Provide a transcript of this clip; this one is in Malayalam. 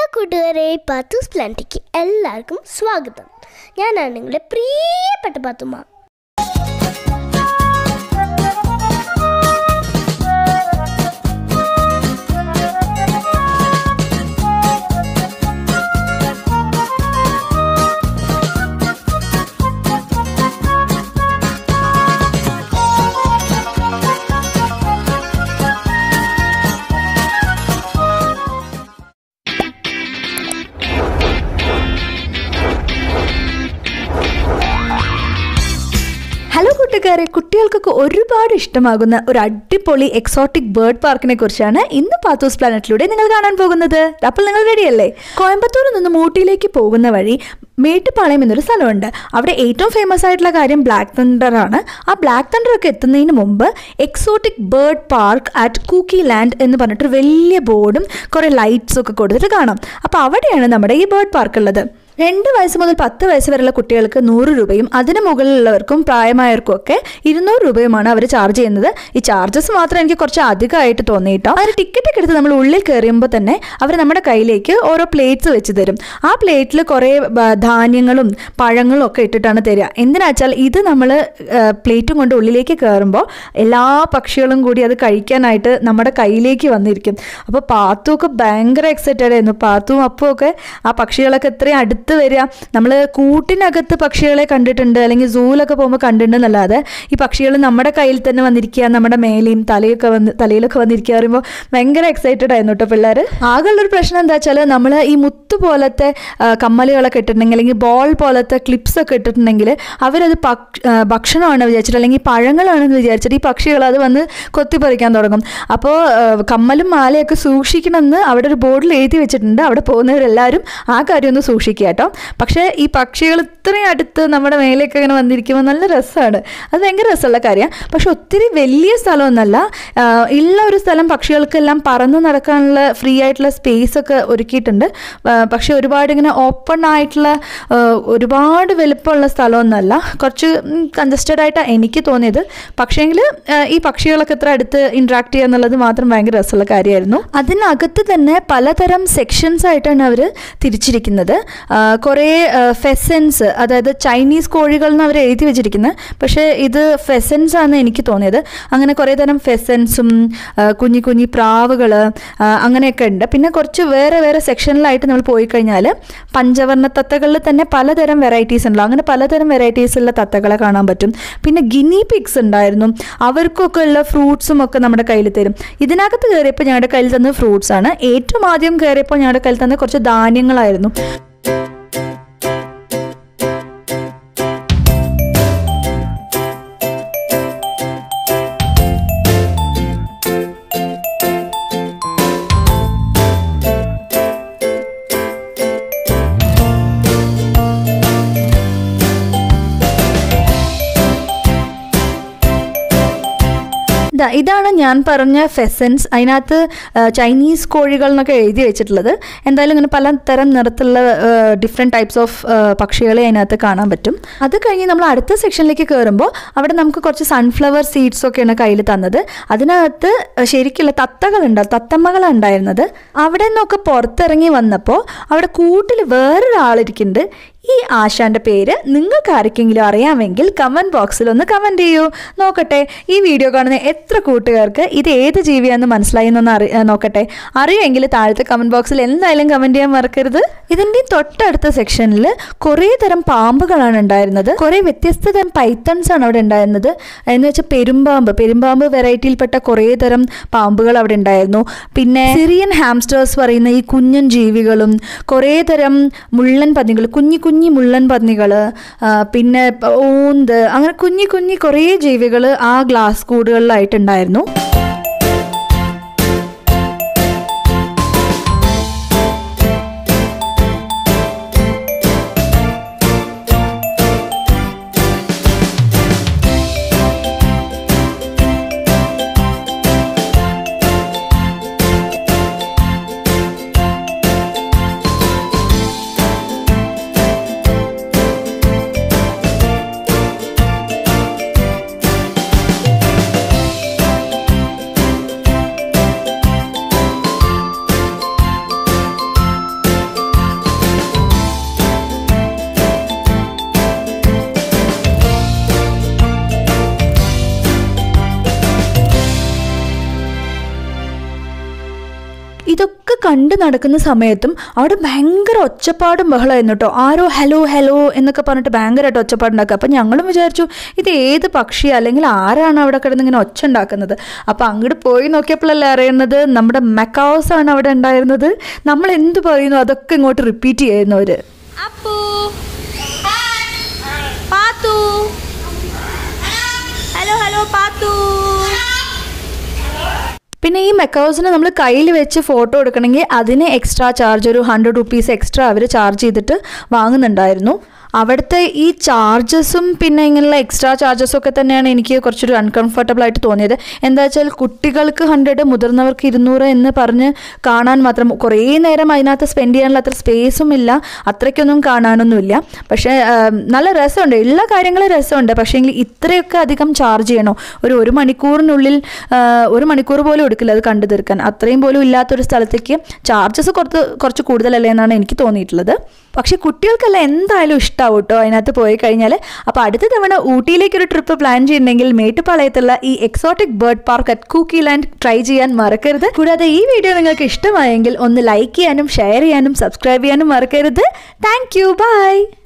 കൂട്ടുകാരെ പാത്തൂസ് പ്ലാന്റിക്ക് എല്ലാവർക്കും സ്വാഗതം ഞാനാണ് നിങ്ങളുടെ പ്രിയപ്പെട്ട പാത്തുമ്മ ഹലോ കൂട്ടുകാരെ കുട്ടികൾക്കൊക്കെ ഒരുപാട് ഇഷ്ടമാകുന്ന ഒരു അടിപൊളി എക്സോട്ടിക് ബേർഡ് പാർക്കിനെ കുറിച്ചാണ് ഇന്ന് പാത്തോസ് പ്ലാനറ്റിലൂടെ നിങ്ങൾ കാണാൻ പോകുന്നത് അപ്പോൾ നിങ്ങൾ റെഡിയല്ലേ കോയമ്പത്തൂരിൽ നിന്ന് ഊട്ടിയിലേക്ക് പോകുന്ന വഴി മേട്ടുപ്പാളയം എന്നൊരു സ്ഥലമുണ്ട് അവിടെ ഏറ്റവും ഫേമസ് ആയിട്ടുള്ള കാര്യം ബ്ലാക്ക് തണ്ടർ ആണ് ആ ബ്ലാക്ക് തണ്ടർ ഒക്കെ എത്തുന്നതിന് മുമ്പ് exotic bird park at Cookie Land എന്ന് പറഞ്ഞിട്ട് വലിയ ബോർഡും കുറേ ലൈറ്റ്സും ഒക്കെ കൊടുത്തിട്ട് കാണാം അപ്പോൾ അവിടെയാണ് നമ്മുടെ ഈ ബേർഡ് പാർക്ക് ഉള്ളത് രണ്ട് വയസ്സ് മുതൽ പത്ത് വയസ്സ് വരെയുള്ള കുട്ടികൾക്ക് നൂറ് രൂപയും അതിന് മുകളിലുള്ളവർക്കും പ്രായമായവർക്കും ഒക്കെ ഇരുന്നൂറ് രൂപയുമാണ് അവർ ചാർജ് ചെയ്യുന്നത് ഈ ചാർജസ് മാത്രം എനിക്ക് കുറച്ച് അധികമായിട്ട് തോന്നിയിട്ടോ അവർ ടിക്കറ്റ് ഒക്കെ എടുത്ത് നമ്മൾ ഉള്ളിൽ കയറിയുമ്പോൾ തന്നെ അവർ നമ്മുടെ കയ്യിലേക്ക് ഓരോ പ്ലേറ്റ്സ് വെച്ച് തരും ആ പ്ലേറ്റിൽ കുറേ ബ- ധാന്യങ്ങളും പഴങ്ങളും ഒക്കെ ഇട്ടിട്ടാണ് തരിക എന്തിനാ വെച്ചാൽ ഇത് നമ്മൾ പ്ലേറ്റും കൊണ്ട് ഉള്ളിലേക്ക് കയറുമ്പോൾ എല്ലാ പക്ഷികളും കൂടി അത് കഴിക്കാനായിട്ട് നമ്മുടെ കയ്യിലേക്ക് വന്നിരിക്കും അപ്പോൾ പാത്തു ഒക്കെ ഭയങ്കര എക്സൈറ്റഡ് ആയിരുന്നു പാത്തും അപ്പും ഒക്കെ ആ പക്ഷികളൊക്കെ ഇത്രയും അടുത്ത് വരിക നമ്മൾ കൂട്ടിനകത്ത് പക്ഷികളെ കണ്ടിട്ടുണ്ട് അല്ലെങ്കിൽ സൂവിലൊക്കെ പോകുമ്പോൾ കണ്ടിട്ടുണ്ടെന്നല്ലാതെ ഈ പക്ഷികൾ നമ്മുടെ കയ്യിൽ തന്നെ വന്നിരിക്കുക നമ്മുടെ മേലെയും തലയൊക്കെ വന്ന് തലയിലൊക്കെ വന്നിരിക്കുക പറയുമ്പോൾ ഭയങ്കര എക്സൈറ്റഡ് ആയിരുന്നു കേട്ടോ പിള്ളേർ ആകെയുള്ളൊരു പ്രശ്നം എന്താ വെച്ചാൽ നമ്മൾ ഈ മുത്ത് പോലത്തെ ആ, കമ്മലുകളൊക്കെ ഇട്ടിട്ടുണ്ടെങ്കിൽ അല്ലെങ്കിൽ ബോൾ പോലത്തെ ക്ലിപ്സ് ഒക്കെ ഇട്ടിട്ടുണ്ടെങ്കിൽ അവരത് പക്- ആ, ഭക്ഷണമാണ് വിചാരിച്ചിട്ട് അല്ലെങ്കിൽ പഴങ്ങളാണെന്ന് വിചാരിച്ചിട്ട് ഈ പക്ഷികൾ അത് വന്ന് കൊത്തിപ്പറിക്കാൻ തുടങ്ങും അപ്പോൾ കമ്മലും മാലയൊക്കെ സൂക്ഷിക്കണമെന്ന് അവിടെ ഒരു ബോർഡിൽ എഴുതി വെച്ചിട്ടുണ്ട് അവിടെ പോകുന്നവരെല്ലാവരും ആ കാര്യം ഒന്ന് സൂക്ഷിക്കുക കേട്ടോ പക്ഷേ ഈ പക്ഷികൾ ഇത്രയും അടുത്ത് നമ്മുടെ മേലേക്ക് അങ്ങനെ വന്നിരിക്കുമ്പോൾ നല്ല രസമാണ് അത് ഭയങ്കര രസമുള്ള കാര്യമാണ് പക്ഷെ ഒത്തിരി വലിയ സ്ഥലമൊന്നുമല്ല ആ, ഉള്ള ഒരു സ്ഥലം പക്ഷികൾക്കെല്ലാം പറന്ന് നടക്കാനുള്ള ഫ്രീ ആയിട്ടുള്ള സ്പേസ് ഒക്കെ ഒരുക്കിയിട്ടുണ്ട് ആ, പക്ഷെ ഒരുപാട് ഇങ്ങനെ ഓപ്പൺ ആയിട്ടുള്ള ആ, ഒരുപാട് വലുപ്പമുള്ള സ്ഥലമൊന്നുമല്ല കുറച്ച് കൺജസ്റ്റഡ് ആയിട്ടാണ് എനിക്ക് തോന്നിയത് പക്ഷേങ്കിൽ ഈ പക്ഷികളൊക്കെ ഇത്ര അടുത്ത് ഇൻട്രാക്ട് ചെയ്യുക എന്നുള്ളത് മാത്രം ഭയങ്കര രസമുള്ള കാര്യമായിരുന്നു അതിനകത്ത് തന്നെ പലതരം സെക്ഷൻസ് ആയിട്ടാണ് അവർ തിരിച്ചിരിക്കുന്നത് ആ, കുറേ ഫെസൻസ് അതായത് ചൈനീസ് കോഴികൾ എന്ന് അവർ എഴുതി വെച്ചിരിക്കുന്നത് പക്ഷേ ഇത് ഫെസൻസ് ആണെന്ന് എനിക്ക് തോന്നിയത് അങ്ങനെ കുറേ തരം ഫെസൻസും കുഞ്ഞി കുഞ്ഞി പ്രാവുകൾ അങ്ങനെയൊക്കെ ഉണ്ട് പിന്നെ കുറച്ച് വേറെ വേറെ സെക്ഷനിലായിട്ട് നമ്മൾ പോയി കഴിഞ്ഞാൽ പഞ്ചവർണ്ണ തത്തകളിൽ തന്നെ പലതരം വെറൈറ്റീസ് ഉണ്ടല്ലോ അങ്ങനെ പലതരം വെറൈറ്റീസ് ഉള്ള തത്തകളെ കാണാൻ പറ്റും പിന്നെ ഗിനി പിഗ്സ് ഉണ്ടായിരുന്നു അവർക്കൊക്കെ ഉള്ള ഫ്രൂട്ട്സും ഒക്കെ നമ്മുടെ കയ്യിൽ തരും ഇതിനകത്ത് കയറിയപ്പോൾ ഞങ്ങളുടെ കയ്യിൽ തന്ന ഫ്രൂട്ട്സ് ആണ് ഏറ്റവും ആദ്യം കയറിയപ്പോൾ ഞങ്ങളുടെ കയ്യിൽ തന്ന കുറച്ച് ധാന്യങ്ങളായിരുന്നു ദാ ഇതാണ് ഞാൻ പറഞ്ഞ ഫെസൻസ് അതിനകത്ത് ആ, ചൈനീസ് കോഴികൾ എന്നൊക്കെ എഴുതി വെച്ചിട്ടുള്ളത് എന്തായാലും ഇങ്ങനെ പല തരം നിറത്തിലുള്ള ഡിഫറെൻറ്റ് ടൈപ്സ് ഓഫ് പക്ഷികളെ അതിനകത്ത് കാണാൻ പറ്റും അത് കഴിഞ്ഞ് നമ്മൾ അടുത്ത സെക്ഷനിലേക്ക് കയറുമ്പോൾ അവിടെ നമുക്ക് കുറച്ച് സൺഫ്ലവർ സീഡ്സ് ഒക്കെയാണ് കയ്യിൽ തന്നത് അതിനകത്ത് ശരിക്കുള്ള തത്തകളുണ്ട് തത്തമ്മകളാണ് ഉണ്ടായിരുന്നത് അവിടെ നിന്നൊക്കെ പുറത്തിറങ്ങി വന്നപ്പോൾ അവിടെ കൂട്ടിൽ വേറൊരാളിരിക്കുന്നുണ്ട് ഈ ആശാന്റെ പേര് നിങ്ങൾക്ക് ആർക്കെങ്കിലും അറിയാമെങ്കിൽ കമന്റ് ബോക്സിൽ ഒന്ന് കമന്റ് ചെയ്യൂ നോക്കട്ടെ ഈ വീഡിയോ കാണുന്ന എത്ര കൂട്ടുകാർക്ക് ഇത് ഏത് ജീവിയാണെന്ന് മനസ്സിലായി എന്നൊന്ന് അറി ഏ, നോക്കട്ടെ അറിയുമെങ്കിൽ താഴത്തെ കമന്റ് ബോക്സിൽ എന്തായാലും കമന്റ് ചെയ്യാൻ മറക്കരുത് ഇതിന്റെ തൊട്ടടുത്ത സെക്ഷനിൽ കുറേ തരം പാമ്പുകളാണ് ഉണ്ടായിരുന്നത് കുറേ വ്യത്യസ്ത തരം പൈത്തൺസ് ആണ് അവിടെ ഉണ്ടായിരുന്നത് എന്ന് വെച്ചാൽ പെരുമ്പാമ്പ് പെരുമ്പാമ്പ് വെറൈറ്റിയിൽപ്പെട്ട കുറേ തരം പാമ്പുകൾ അവിടെ ഉണ്ടായിരുന്നു പിന്നെ സിറിയൻ ഹാംസ്റ്റേഴ്സ് പറയുന്ന ഈ കുഞ്ഞൻ ജീവികളും കുറേ തരം മുള്ളൻ പന്നികൾ കുഞ്ഞി കുഞ്ഞി മുള്ളൻ പന്നികൾ പിന്നെ പ- ഓന്ത് അങ്ങനെ കുഞ്ഞി കുഞ്ഞി കുറേ ജീവികൾ ആ ഗ്ലാസ് കൂടുകളിലായിട്ടുണ്ടായിരുന്നു ഇതൊക്കെ കണ്ടു നടക്കുന്ന സമയത്തും അവിടെ ഭയങ്കര ഒച്ചപ്പാടും ബഹളമായിരുന്നു കേട്ടോ ആരോ ഹലോ ഹലോ എന്നൊക്കെ പറഞ്ഞിട്ട് ഭയങ്കരമായിട്ട് ഒച്ചപ്പാടുണ്ടാക്കുക അപ്പം ഞങ്ങളും വിചാരിച്ചു ഇത് ഏത് പക്ഷി അല്ലെങ്കിൽ ആരാണ് അവിടെ കിടന്ന് ഇങ്ങനെ ഒച്ച ഉണ്ടാക്കുന്നത് അപ്പം അങ്ങോട്ട് പോയി നോക്കിയപ്പോഴല്ലേ അറിയുന്നത് നമ്മുടെ മെക്കാവസ് ആണ് അവിടെ ഉണ്ടായിരുന്നത് നമ്മൾ എന്ത് പറയുന്നു അതൊക്കെ ഇങ്ങോട്ട് റിപ്പീറ്റ് ചെയ്യുന്നു അവർ അപ്പു പാത്തു ഹലോ ഹലോ പാത്തു പിന്നെ ഈ മെക്കൗസിനെ നമ്മൾ കയ്യിൽ വെച്ച് ഫോട്ടോ എടുക്കണമെങ്കിൽ അതിന് എക്സ്ട്രാ ചാർജ് ഒരു ഹൺഡ്രഡ് റുപ്പീസ് എക്സ്ട്രാ അവർ ചാർജ് ചെയ്തിട്ട് വാങ്ങുന്നുണ്ടായിരുന്നു അവിടുത്തെ ഈ ചാർജസും പിന്നെ ഇങ്ങനെയുള്ള എക്സ്ട്രാ ചാർജസും ഒക്കെ തന്നെയാണ് എനിക്ക് കുറച്ചൊരു അൺകംഫർട്ടബിൾ ആയിട്ട് തോന്നിയത് എന്താ വെച്ചാൽ കുട്ടികൾക്ക് ഹൺഡ്രഡ് മുതിർന്നവർക്ക് ഇരുന്നൂറ് എന്ന് പറഞ്ഞ് കാണാൻ മാത്രം കുറേ നേരം അതിനകത്ത് സ്പെൻഡ് ചെയ്യാനുള്ള അത്ര സ്പേസും ഇല്ല അത്രയ്ക്കൊന്നും കാണാനൊന്നുമില്ല പക്ഷേ ആം, നല്ല രസമുണ്ട് എല്ലാ കാര്യങ്ങളും രസമുണ്ട് പക്ഷേ ഇത്രയൊക്കെ അധികം ചാർജ് ചെയ്യണോ ഒരു ഒരു മണിക്കൂറിനുള്ളിൽ ആ, ഒരു മണിക്കൂർ പോലും എടുക്കില്ല അത് കണ്ടു തീർക്കാൻ അത്രയും പോലും ഇല്ലാത്തൊരു സ്ഥലത്തേക്ക് ചാർജസ് കുറച്ച് കുറച്ച് കൂടുതലല്ലേ എന്നാണ് എനിക്ക് തോന്നിയിട്ടുള്ളത് പക്ഷെ കുട്ടികൾക്കെല്ലാം എന്തായാലും ഇഷ്ടമാവും കേട്ടോ അതിനകത്ത് പോയി കഴിഞ്ഞാൽ അപ്പോൾ അടുത്ത തവണ ഊട്ടിയിലേക്ക് ഒരു ട്രിപ്പ് പ്ലാൻ ചെയ്യുന്നുണ്ടെങ്കിൽ മേട്ടുപ്പാളയത്തുള്ള ഈ exotic bird park at Cookie Land try ചെയ്യാൻ മറക്കരുത് കൂടാതെ ഈ വീഡിയോ നിങ്ങൾക്ക് ഇഷ്ടമായെങ്കിൽ ഒന്ന് ലൈക്ക് ചെയ്യാനും ഷെയർ ചെയ്യാനും സബ്സ്ക്രൈബ് ചെയ്യാനും മറക്കരുത് താങ്ക് യു ബൈ